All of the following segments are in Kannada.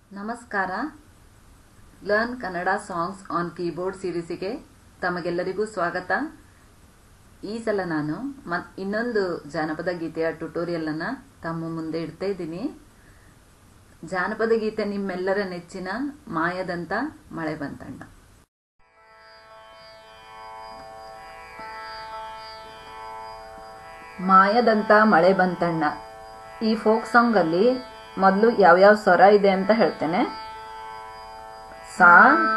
ನಮಸ್ಕಾರ learn Kannada songs on keyboard ಸಿರೀಸಿಗೆ ತಮಗೆಲ್ಲರಿಗೂ ಸ್ವಾಗತ ಈ ಸಲ ನಾನು ಮತ್ ಇನ್ನೊಂದು ಜಾನಪದ ಗೀತೆಯ ಟ್ಯುಟೋರಿಯಲ್ ಅನ್ನ ತಮ್ಮ ಮುಂದೆ ಇಡ್ತಾ ಇದ್ದೀನಿ ಜಾನಪದ ಗೀತೆ ನಿಮ್ಮೆಲ್ಲರ ನೆಚ್ಚಿನ ಮಾಯದಂತ ಮಳೆ ಬಂತಣ್ಣ ಮಾಯದಂತ ಮಳೆ ಬಂತಣ್ಣ ಈ ಫೋಕ್ ಸಾಂಗ್ ಅಲ್ಲಿ ಮೊದಲು ಯಾವ್ಯಾವ ಸ್ವರ ಇದೆ ಅಂತ ಹೇಳ್ತೇನೆ ಸಾ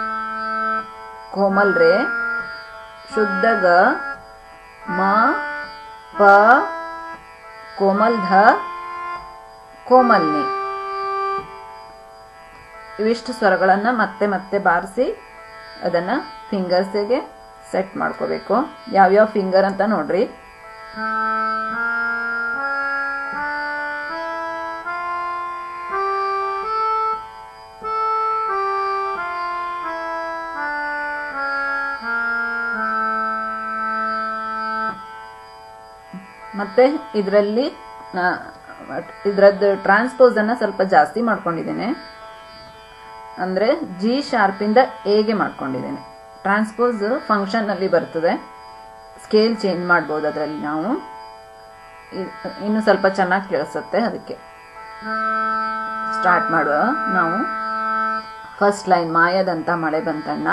ಕೋಮಲ್ ರೇ ಶುದ್ಧ ಗ ಮ ಪ ಕೋಮಲ್ ಧ ಕೋಮಲ್ನಿ ಇವಿಷ್ಟು ಸ್ವರಗಳನ್ನ ಮತ್ತೆ ಮತ್ತೆ ಬಾರಿಸಿ ಅದನ್ನ ಫಿಂಗರ್ಸ್ಗೆ ಸೆಟ್ ಮಾಡ್ಕೋಬೇಕು ಯಾವ್ಯಾವ ಫಿಂಗರ್ ಅಂತ ನೋಡ್ರಿ ಮತ್ತೆ ಇದರಲ್ಲಿ ಇದರದ್ದು ಟ್ರಾನ್ಸ್ಪೋಸ್ ಅನ್ನ ಸ್ವಲ್ಪ ಜಾಸ್ತಿ ಮಾಡ್ಕೊಂಡಿದ್ದೇನೆ ಅಂದ್ರೆ ಜಿ ಶಾರ್ಪಿಂದ ಎಗೆ ಮಾಡ್ಕೊಂಡಿದ್ದೇನೆ ಟ್ರಾನ್ಸ್ಪೋಸ್ ಫಂಕ್ಷನ್ ಅಲ್ಲಿ ಬರ್ತದೆ ಸ್ಕೇಲ್ ಚೇಂಜ್ ಮಾಡ್ಬೋದು ಅದರಲ್ಲಿ ನಾವು ಇನ್ನು ಸ್ವಲ್ಪ ಚೆನ್ನಾಗಿ ಕೇಳಿಸುತ್ತೆ ಅದಕ್ಕೆ ಸ್ಟಾರ್ಟ್ ಮಾಡುವ ನಾವು ಫಸ್ಟ್ ಲೈನ್ ಮಾಯದಂತ ಮಳೆ ಬಂತಣ್ಣ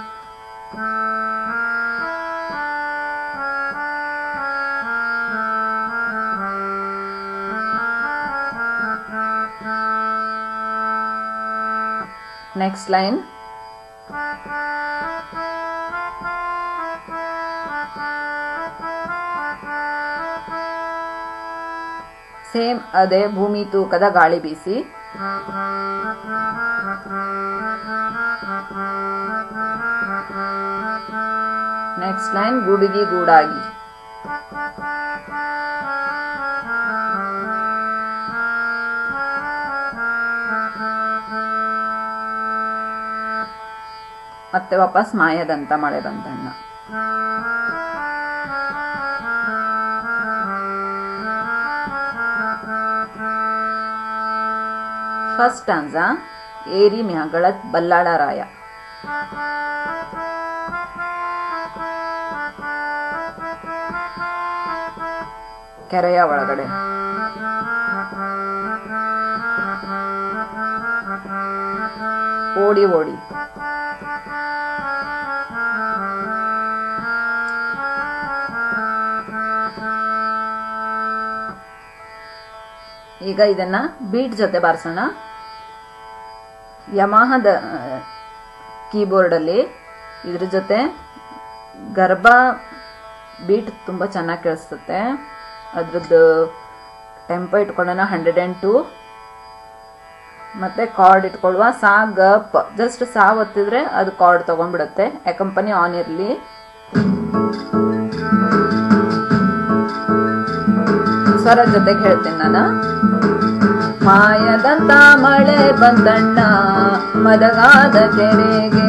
next line ಸೇಮ್ ಅದೇ ಭೂಮಿ ತೂಕದ ಗಾಳಿ ಬೀಸಿ ನೆಕ್ಸ್ಟ್ ಲೈನ್ ಗುಡುಗಿ ಗೂಡಾಗಿ ಮತ್ತೆ ವಾಪಸ್ ಮಾಯದಂತ ಮಳೆ ಬಂತಣ್ಣ ಫಸ್ಟ್ ಆನ್ಸ ಏರಿ ಮ್ಯಾಗಳತ್ ಬಲ್ಲಾಳ ರಾಯ ಕೆರೆಯ ಒಳಗಡೆ ಓಡಿ ಓಡಿ ಈಗ ಇದನ್ನ ಬೀಟ್ ಜೊತೆ ಬಾರಿಸೋಣ ಯಮಾಹದ ಕೀಬೋರ್ಡ್ ಅಲ್ಲಿ ಇದ್ರ ಜೊತೆ ಗರ್ಭ ಬೀಟ್ ತುಂಬಾ ಚೆನ್ನಾಗಿ ಕೇಳಿಸುತ್ತೆ ಅದ್ರದ್ದು ಟೆಂಪೋ ಇಟ್ಕೊಳ್ಳೋಣ ಹಂಡ್ರೆಡ್ ಆ್ಯಂಡ್ ಟು ಮತ್ತೆ ಕಾರ್ಡ್ ಇಟ್ಕೊಳ್ಳುವ ಸಾ ಗ ಪ ಜಸ್ಟ್ ಸಾ ಒತ್ತಿದ್ರೆ ಅದು ಕಾರ್ಡ್ ತಗೊಂಡ್ಬಿಡುತ್ತೆ ಕಂಪನಿ ಆನ್ ಇರಲಿ ಸ್ವರ ಜೊತೆಗೆ ಹೇಳ್ತೀನಿ ನಾನು ಮಾಯದಂತ ಮಳೆ ಬಂದಣ್ಣ ಮದಗಾದ ಕೆರೆಗೆ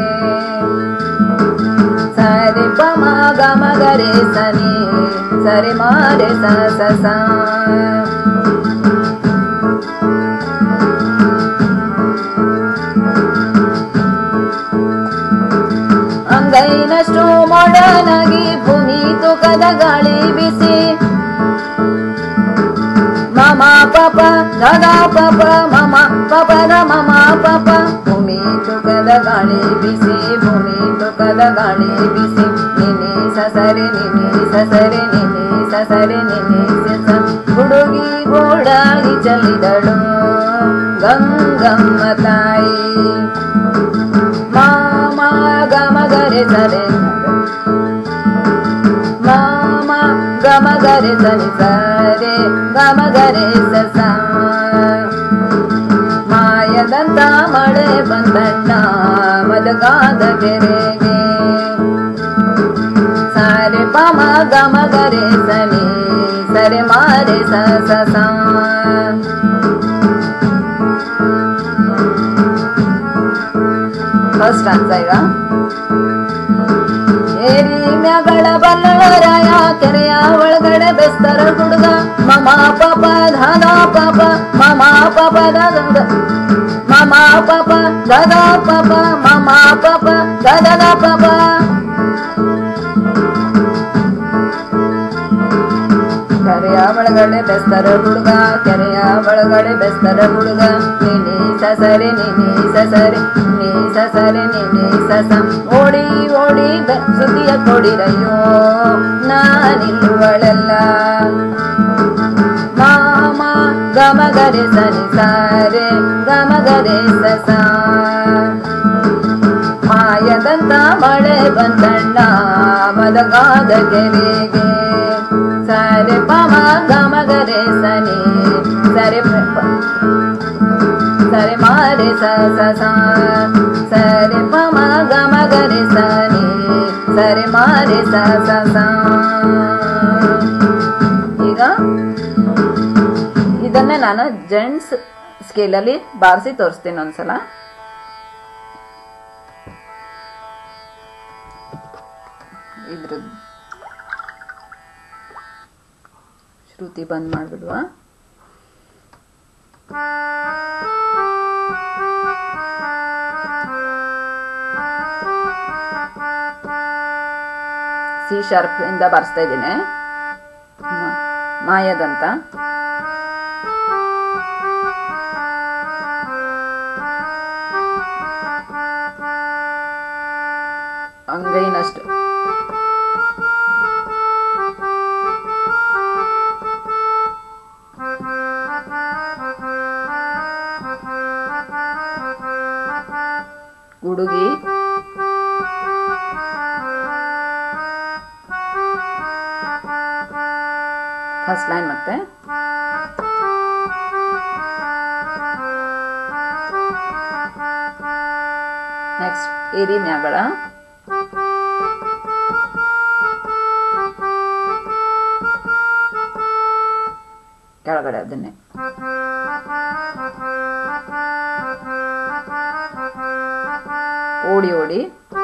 ಸರಿ ಪಮ ಗಮ ಗರೆ ಸನಿ ಸರಿ ಮಾರೆ ಸ ಸ ಸ ಅಂಗೈನಷ್ಟು ಮೊಡನಾಗಿ ಭೂಮಿ ತೂಕದ ಗಾಳಿ ಬಿಸಿ ಮಮ ಪಪ ದದ ಪಪ ಮಮ ಪಪದ ಮಮ ಪಪ ಭೂಮಿ ತುಕದ ಗಾಳಿ ಬಿಸಿ ಭೂಮಿ ತುಕದ ಗಾಳಿ ಬಿಸಿ ನಿನಿ ಸಸರೆ ನಿನಿ ಸಸರೆ ನಿನಿ ಸಸರೆ ನಿನಿ ಸಸ ಹುಡುಗಿ ಗೋಡಾಗಿ ಚಲಿದಳು ಗಂಗಮ್ಮ ತಾಯಿ ಮಾಮ ಗಮ ಗರೆ ಸರೆ ಮಾಮ ಗಮ ಗರೆ ಸನಿ ಸರೆ ಗಮ ಗರೆ ಸಸ ಮಾಯದಂತ ಮಳೆ ಬಂದಣ್ಣ ಮದಗಾದ ಕೆರೆಗೆ ಸಾರೆ ಪಮ ಗಮ ಗರೆ ಸನಿ ಸರೆ ಮಾರೆ ಸ ಸ ಫಸ್ಟ್ ಆನ್ಸ ಈಗ ಏರಿ ಮ್ಯಾಗಳ ಬಲ್ಲಳರಾಯ ಕೆರೆಯ ಒಳಗಡೆ ಬೆಸ್ತರ ಹುಡುಗ ಮಮ ಮಮ ಪಪ ಧದ ಪಪ ಮಮ ಪಪ ಧದ ಮಮ ಪಪ ಧದ ಪಪ ಮಮ ಪಪ ಧದ ಪಪ ಕೆರೆಯ ಒಳಗಡೆ ಬೆಸ್ತರ ಹುಡುಗ ಕೆರೆಯ ಒಳಗಡೆ ಬೆಸ್ತರ ಹುಡುಗ ನಿನಿ ಸಸರೆ ನಿನಿ ಸಸರೆ ನೀ ಸಸರೆ ನಿನಿ ಸಸ ಓಡಿ ಓಡಿ ಬೆ- ಸುದ್ದಿಯ ಕೊಡಿರಯ್ಯೋ ನಾನಿಲ್ಲುವಳೆಲ್ಲ ಮಾಮ ಗಮಗರೆ ಸನಿ ಸಾರೆ ಗಮಗರೆ ಸಸ ಮಾಯದಂತ ಮಳೆ ಬಂದಣ್ಣ ಮದಗಾದ ಕೆರೆಗೆ ಸರೆ ಪಮ ಗಮಗರೆ ಸನಿ ಸರೆ ಪ- ಪ- ಸರೆ ಮಾರೆ ಸ ಸ ಸ ಸರೆ ಪಮ ಗಮಗರೆ ಸನಿ ಸರೆ ಮಾರೆ ಸ ಸ ಸ ಈಗ ಇದನ್ನ ನಾನು ಜೆಂಟ್ಸ್ ಸ್ಕೇಲಲ್ಲಿ ಬಾರಿಸಿ ತೋರಿಸ್ತೀನಿ ಒಂದ್ಸಲ ಇದ್ರ ಶ್ರುತಿ ಬಂದ್ ಮಾಡ್ಬಿಡುವ ಸಿ ಶಾರ್ಪ್ ಇಂದ ಬಾರಿಸ್ತಾ ಇದ್ದೀನಿ ಮ- ಮಾಯದಂತ ಅಂಗೈನಷ್ಟು ಹುಡುಗಿ ಫಸ್ಟ್ ಲೈನ್ ಮತ್ತೆ ನೆಕ್ಸ್ಟ್ ಏರಿ ಮ್ಯಾಗಳ ಕೆಳಗಡೆ ಅದನ್ನೇ ಓಡಿ ಓಡಿ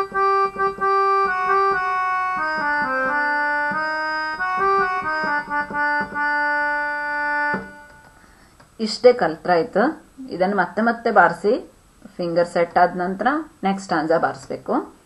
ಇಷ್ಟೇ ಕಲ್ತ್ರಾಯ್ತು ಇದನ್ನು ಮತ್ತೆ ಮತ್ತೆ ಬಾರಿಸಿ ಫಿಂಗರ್ ಸೆಟ್ ಆದ ನಂತರ ನೆಕ್ಸ್ಟ್ ಆಂಜಾ ಬಾರಿಸ್ಬೇಕು